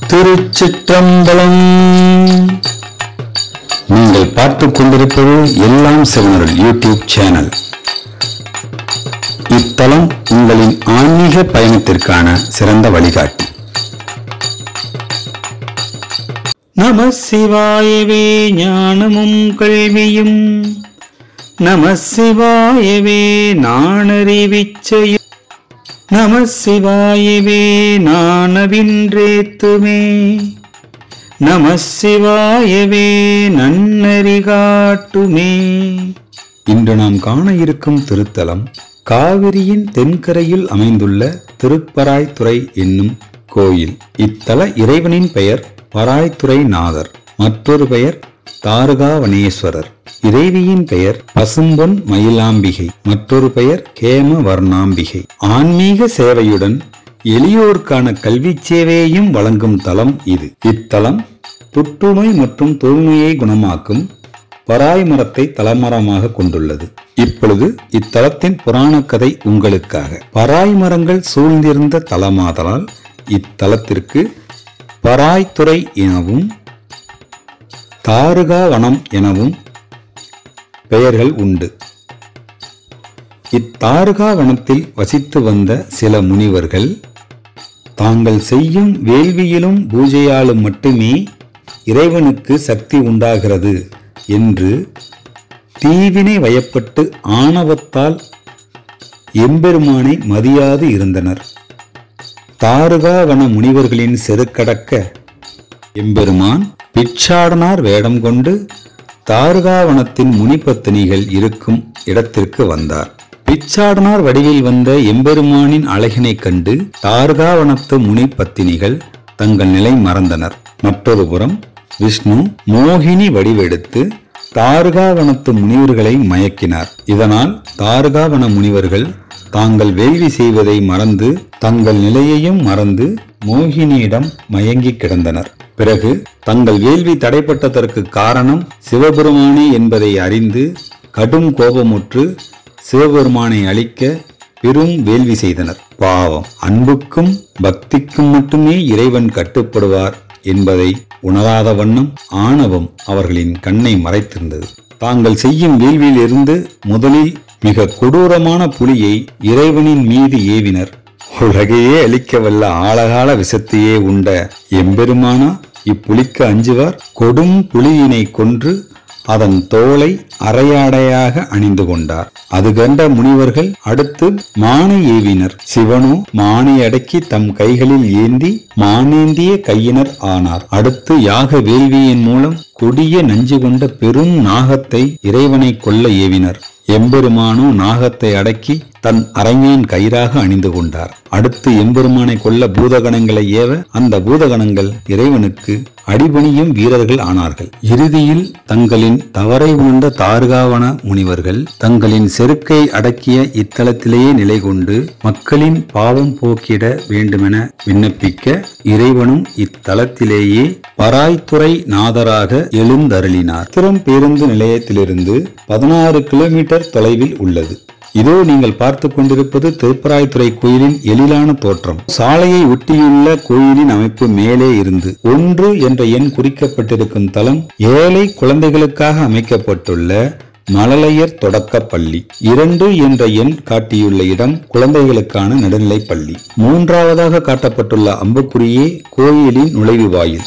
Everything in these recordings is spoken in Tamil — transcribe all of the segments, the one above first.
திருச்சிற்றம்பலம் நீங்கள் பார்த்துக் கொண்டிருப்பது எல்லாம் சிவனருள் யூடியூப் சேனல் இத்தலம் உங்களின் ஆன்மீக பயணத்திற்கான சிறந்த வழிகாட்டி நம சிவாயவே ஞானமும் கல்வியும் நம சிவாயவே நாணறிவிச்சையும் நம சிவாயவே நானவின்றேத்துமே நம சிவாயவே நன்னறி காட்டுமே இன்று நாம் காண இருக்கும் திருத்தலம் காவிரியின் தென்கரையில் அமைந்துள்ள திருப்பராய்த்துறை என்னும் கோயில் இத்தல இறைவனின் பெயர் பராய்த்துறை நாதர் மற்றொரு பெயர் தாருகாவனேஸ்வரர் இறைவியின் பெயர் பசும்பொன் மயிலாம்பிகை மற்றொரு பெயர் கேம வர்ணாம்பிகை ஆன்மீக சேவையுடன் எளியோருக்கான கல்வி சேவையையும் வழங்கும் தலம் இது இத்தலம் புற்றுநோய் மற்றும் தோல்நோயை குணமாக்கும் பராய் மரத்தை தலமரமாக கொண்டுள்ளது இப்பொழுது இத்தலத்தின் புராண கதை உங்களுக்காக பராய் மரங்கள் சூழ்ந்திருந்த தலமாதலால் இத்தலத்திற்கு பராய்த்துறை எனவும் தாருகா வனம் எனவும் பெயர்கள் உண்டு இத்தாருகா வனத்தில் வசித்து வந்த சில முனிவர்கள் தாங்கள் செய்யும் வேள்வியிலும் பூஜையாலும் மட்டுமே இறைவனுக்கு சக்தி உண்டாகிறது என்று தீவினை வயப்பட்டு ஆணவத்தால் எம்பெருமானை மதியாது இருந்தனர் தாருகாவன முனிவர்களின் செருக்கடக்க எம்பெருமான் பிச்சாடனார் வேடம் கொண்டு தாருகாவனத்தின் முனிபத்தினிகள் இருக்கும் இடத்திற்கு வந்தார் பிச்சாடனார் வடிவில் வந்த எம்பெருமானின் அழகினைக் கண்டு தாருகாவனத்து முனிபத்தினிகள் தங்கள் நிலை மறந்தனர் மற்றொரு புறம் விஷ்ணு மோகினி வடிவெடுத்து தாருகாவனத்து முனிவர்களை மயக்கினார் இதனால் தாருகாவன முனிவர்கள் தாங்கள் வேள்வி செய்வதை மறந்து தங்கள் நிலையையும் மறந்து மோகினியிடம் மயங்கி கிடந்தனர் பிறகு தங்கள் வேள்வி தடைப்பட்டதற்கு காரணம் சிவபெருமானே என்பதை அறிந்து கடும் கோபமுற்று சிவபெருமானை அழிக்க பெரும் வேள்வி செய்தனர் பாவம் அன்புக்கும் பக்திக்கும் மட்டுமே இறைவன் கட்டுப்படுவார் என்பதை உணராத வண்ணம் ஆணவம் அவர்களின் கண்ணை மறைத்திருந்தது தாங்கள் செய்யும் வேள்வியில் இருந்து முதலில் மிக கொடூரமான புலியை இறைவனின் மீது ஏவினர் உலகையே அழிக்க வல்ல ஆழகால விஷத்தையே உண்ட எம்பெருமானா இப்புலிக்கு அஞ்சுவார் கொடும் புலியினை கொன்று அதன் தோலை அரையாடையாக அணிந்து கொண்டார் அது கண்ட முனிவர்கள் அடுத்து மானை ஏவினர் சிவனோ மானை அடக்கி தம் கைகளில் ஏந்தி மானேந்திய கையினர் ஆனார் அடுத்து யாக வேள்வியின் மூலம் கொடிய நஞ்சு கொண்ட பெரும் நாகத்தை இறைவனை கொல்ல ஏவினர் எம்பெருமானோ நாகத்தை அடக்கி தன் அரங்கேன் கயிறாக அணிந்து கொண்டார் அடுத்து எம்பெருமானை கொல்ல பூதகணங்களை ஏவ அந்த பூதகணங்கள் இறைவனுக்கு அடிபணியும் வீரர்கள் ஆனார்கள் இறுதியில் தங்களின் தவறை உணர்ந்த தாருகாவன முனிவர்கள் தங்களின் செருக்கை அடக்கிய இத்தலத்திலேயே நிலை கொண்டு மக்களின் பாவம் போக்கிட வேண்டுமென விண்ணப்பிக்க இறைவனும் இத்தலத்திலேயே பராய்த்துறை நாதராக எழுந்தருளினார் திறம் பேருந்து நிலையத்திலிருந்து பதினாறு கிலோமீட்டர் தொலைவில் உள்ளது இதோ நீங்கள் பார்த்து கொண்டிருப்பது திருப்பராய்த்துறை கோயிலின் எழிலான தோற்றம் சாலையை ஒட்டியுள்ள கோயிலின் அமைப்பு மேலே இருந்து ஒன்று என்ற எண் குறிக்கப்பட்டிருக்கும் தலம் ஏழை குழந்தைகளுக்காக அமைக்கப்பட்டுள்ள மழலையர் தொடக்கப் பள்ளி இரண்டு என்ற எண் காட்டியுள்ள இடம் குழந்தைகளுக்கான நடுநிலைப் பள்ளி மூன்றாவதாக காட்டப்பட்டுள்ள அம்புக்குறியே கோயிலின் நுழைவு வாயில்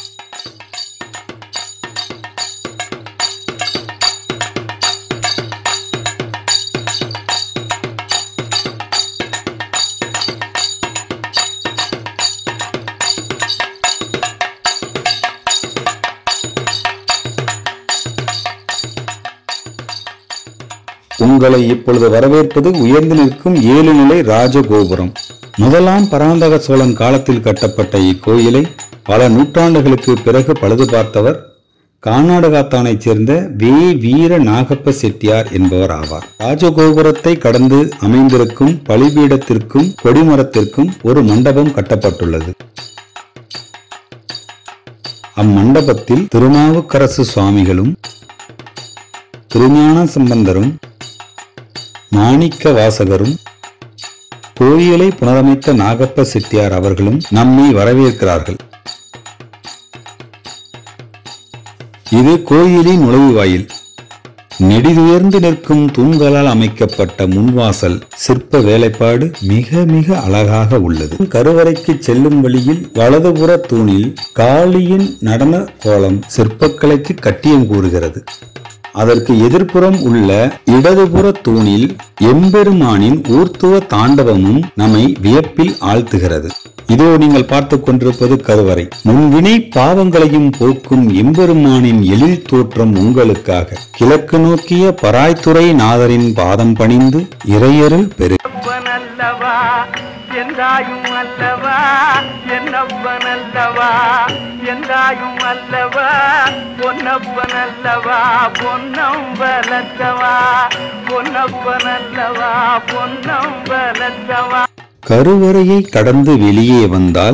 உங்களை இப்பொழுது வரவேற்பது உயர்ந்து நிற்கும் ஏழு நிலை ராஜகோபுரம் முதலாம் பராந்தக சோழன் காலத்தில் கட்டப்பட்ட இக்கோயிலை பல நூற்றாண்டுகளுக்கு பிறகு பழுது பார்த்தவர் கர்நாடகாத்தானைச் சேர்ந்த வே வீர நாகப்ப செட்டியார் என்பவர் ஆவார் ராஜகோபுரத்தை கடந்து அமைந்திருக்கும் பலிபீடத்திற்கும் கொடிமரத்திற்கும் ஒரு மண்டபம் கட்டப்பட்டுள்ளது அம்மண்டபத்தில் திருநாவுக்கரசு சுவாமிகளும் திருஞான சம்பந்தரும் மாணிக்க வாசகரும் கோயிலை புனரமைத்த நாகப்ப செட்டியார் அவர்களும் நம்மை வரவேற்கிறார்கள் இது கோயிலின் நுழைவாயில் நெடிதுயர்ந்து நிற்கும் தூண்களால் அமைக்கப்பட்ட முன்வாசல் சிற்ப வேலைப்பாடு மிக மிக அழகாக உள்ளது கருவறைக்கு செல்லும் வழியில் வலதுபுற தூணில் காளியின் நடன கோலம் சிற்பக்கலைக்கு கட்டியம் கூறுகிறது அதற்கு எதிர்ப்புறம் உள்ள இடதுபுற தூணில் எம்பெருமானின் ஊர்த்துவ தாண்டவமும் நம்மை வியப்பில் ஆழ்த்துகிறது இதோ நீங்கள் பார்த்துக் கொண்டிருப்பது கருவறை முன்வினை பாவங்களையும் போக்கும் எம்பெருமானின் எழில் தோற்றம் உங்களுக்காக கிழக்கு நோக்கிய பராய்த்துறை நாதரின் பாதம் பணிந்து இறையருள் பெரு அல்லவா என்றாயும் அல்லவா என்னப்பன் அல்லவா என்றாயும் அல்லவா பொன்னப்பன் அல்லவா பொன்னம் வளர்த்தவா பொன்னப்பன் அல்லவா பொன்னம் வளர்த்தவா கருவறையை கடந்து வெளியே வந்தால்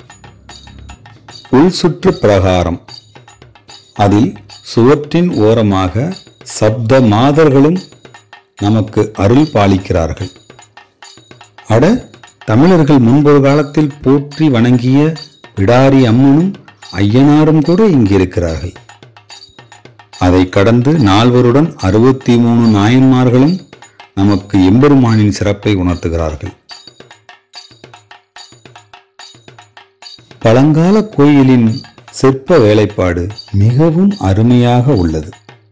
உள் சுற்று பிரகாரம் அதில் சுவற்றின் ஓரமாக சப்த மாதர்களும் நமக்கு அருள் பாலிக்கிறார்கள் அட தமிழர்கள் முன்பொரு காலத்தில் போற்றி வணங்கிய பிடாரி அம்மனும் ஐயனாரும் கூட இங்கு இருக்கிறார்கள் அதை கடந்து நால்வருடன் அறுபத்தி மூணு நாயன்மார்களும் நமக்கு எம்பெருமானின் சிறப்பை உணர்த்துகிறார்கள் பழங்கால கோயிலின் சிற்ப வேலைப்பாடு மிகவும் அருமையாக உள்ளது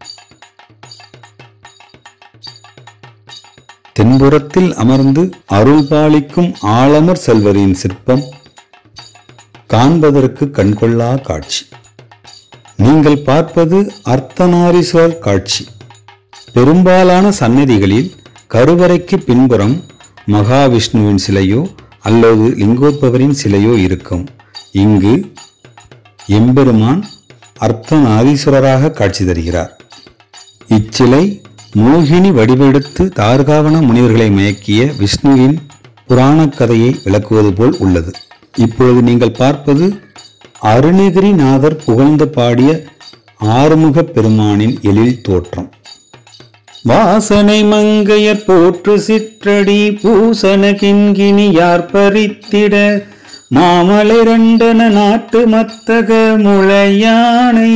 தென்புறத்தில் அமர்ந்து அருள்பாலிக்கும் ஆலமர் செல்வரின் சிற்பம் காண்பதற்கு கண்கொள்ளா காட்சி நீங்கள் பார்ப்பது அர்த்தநாரீஸ்வரர் காட்சி பெரும்பாலான சன்னதிகளில் கருவறைக்கு பின்புறம் மகாவிஷ்ணுவின் சிலையோ அல்லது லிங்கோத்பவரின் சிலையோ இருக்கும் இங்கு எம்பெருமான் அர்த்தநாரீஸ்வரராக காட்சி தருகிறார் இச்சிலை மோகினி வடிவெடுத்து தார்காவன முனிவர்களை மயக்கிய விஷ்ணுவின் புராணக் கதையை விளக்குவது போல் உள்ளது இப்பொழுது நீங்கள் பார்ப்பது அருணகிரிநாதர் புகழ்ந்து பாடிய ஆறுமுகப் பெருமானின் எழில் தோற்றம் வாசனை மங்கையர் போற்று சிற்றடி பூசன கிண்கினி யார் பறித்திட மாமலை ரெண்டன நாட்டு மத்தக முளையானை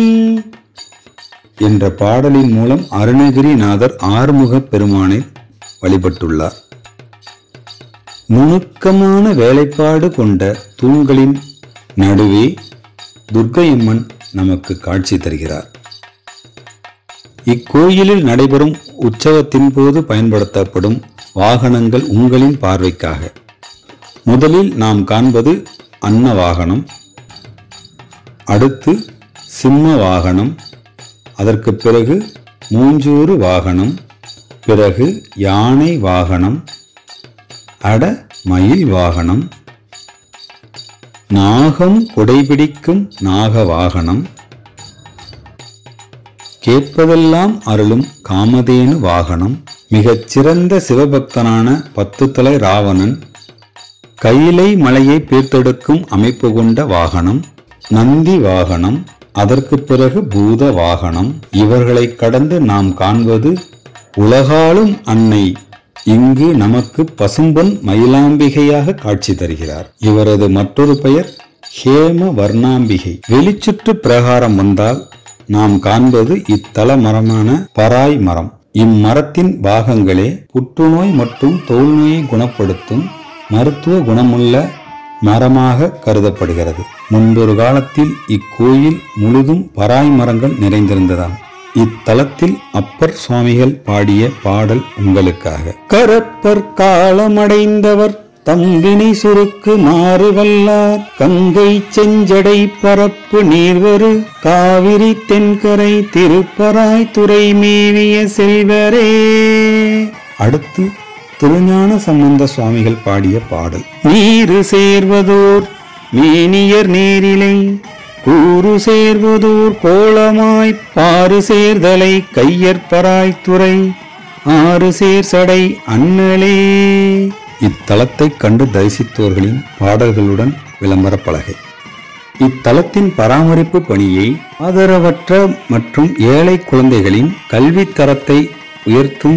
என்ற பாடலின் மூலம் அருணகிரிநாதர் ஆறுமுகப் பெருமானை வழிபட்டுள்ளார் நுணுக்கமான வேலைப்பாடு கொண்ட தூண்களின் நடுவே துர்க்கையம்மன் நமக்கு காட்சி தருகிறார் இக்கோயிலில் நடைபெறும் உற்சவத்தின் போது பயன்படுத்தப்படும் வாகனங்கள் உங்களின் பார்வைக்காக முதலில் நாம் காண்பது அன்ன வாகனம் அடுத்து சிம்ம வாகனம் அதற்கு பிறகு மூஞ்சூறு வாகனம் பிறகு யானை வாகனம் அட மயில் வாகனம் நாகம் குடைபிடிக்கும் நாக வாகனம் கேட்பதெல்லாம் அருளும் காமதேனு வாகனம் மிகச் சிறந்த சிவபக்தனான பத்து தலை ராவணன் கையிலை மலையை பேர்த்தெடுக்கும் அமைப்பு கொண்ட வாகனம் நந்தி வாகனம் அதற்கு பிறகு பூத வாகனம் இவர்களை கடந்து நாம் காண்பது உலகாலும் அன்னை இங்கு நமக்கு பசும்பொன் மயிலாம்பிகையாக காட்சி தருகிறார் இவரது மற்றொரு பெயர் ஹேம வர்ணாம்பிகை வெளிச்சுற்று பிரகாரம் வந்தால் நாம் காண்பது இத்தல மரமான பராய் மரம் இம்மரத்தின் பாகங்களே புற்றுநோய் மற்றும் தோல் நோயை குணப்படுத்தும் மருத்துவ குணமுள்ள மரமாக கருதப்படுகிறது முன்பொரு காலத்தில் இக்கோயில் முழுதும் பராய் மரங்கள் நிறைந்திருந்ததாம் இத்தலத்தில் அப்பர் சுவாமிகள் பாடிய பாடல் உங்களுக்காக கரப்பர் காலமடைந்தவர் தம்பினை சுருக்கு மாறு வல்லார் கங்கை செஞ்சடை பரப்பு நீர்வரு காவிரி தென்கரை திருப்பராய் துறை மேவிய செல்வரே அடுத்து திருஞான சம்பந்த சுவாமிகள் பாடிய பாடல் நீரு சேர்வதோர் மேனியர் நேரிலை கூறு சேர்வதோர் கோலமாய் பாரு சேர்தலை கையற்பராய் துறை ஆறு சேர் சடை அண்ணலே இத்தலத்தை கண்டு தரிசித்தோர்களின் பாடல்களுடன் விளம்பர பலகை இத்தலத்தின் பராமரிப்பு பணியை ஆதரவற்ற மற்றும் ஏழை குழந்தைகளின் கல்வித் தரத்தை உயர்த்தும்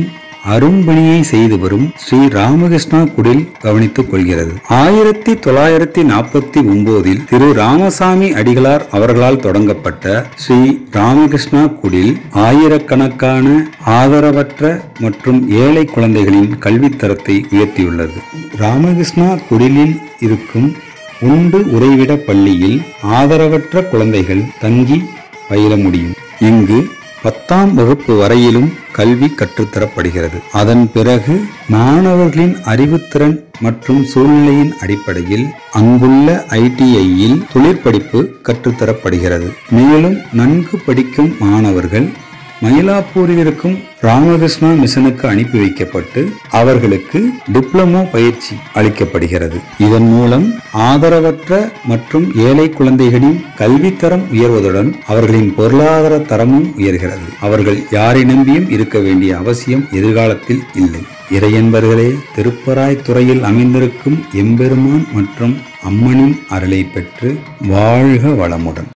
அரும்பணியை செய்து வரும் ஸ்ரீ ராமகிருஷ்ணா குடில் கவனித்துக் கொள்கிறது ஆயிரத்தி தொள்ளாயிரத்தி நாற்பத்தி ஒன்பதில் திரு ராமசாமி அடிகளார் அவர்களால் தொடங்கப்பட்ட ஸ்ரீ ராமகிருஷ்ணா குடில் ஆயிரக்கணக்கான ஆதரவற்ற மற்றும் ஏழை குழந்தைகளின் கல்வித்தரத்தை உயர்த்தியுள்ளது ராமகிருஷ்ணா குடிலில் இருக்கும் உண்டு உறைவிட பள்ளியில் ஆதரவற்ற குழந்தைகள் தங்கி பயில முடியும் இங்கு பத்தாம் வகுப்பு வரையிலும் கல்வி கற்றுத்தரப்படுகிறது அதன் பிறகு மாணவர்களின் அறிவுத்திறன் மற்றும் சூழ்நிலையின் அடிப்படையில் அங்குள்ள ஐடிஐயில் தொழிற்படிப்பு கற்றுத்தரப்படுகிறது மேலும் நன்கு படிக்கும் மாணவர்கள் மயிலாப்பூரில் இருக்கும் ராமகிருஷ்ணா மிஷனுக்கு அனுப்பி வைக்கப்பட்டு அவர்களுக்கு டிப்ளமோ பயிற்சி அளிக்கப்படுகிறது இதன் மூலம் ஆதரவற்ற மற்றும் ஏழை குழந்தைகளின் கல்வித்தரம் உயர்வதுடன் அவர்களின் பொருளாதார தரமும் உயர்கிறது அவர்கள் யாரை நம்பியும் இருக்க வேண்டிய அவசியம் எதிர்காலத்தில் இல்லை இறையன்பர்களே திருப்பராய் துறையில் அமைந்திருக்கும் எம்பெருமான் மற்றும் அம்மனின் அருளை பெற்று வாழ்க வளமுடன்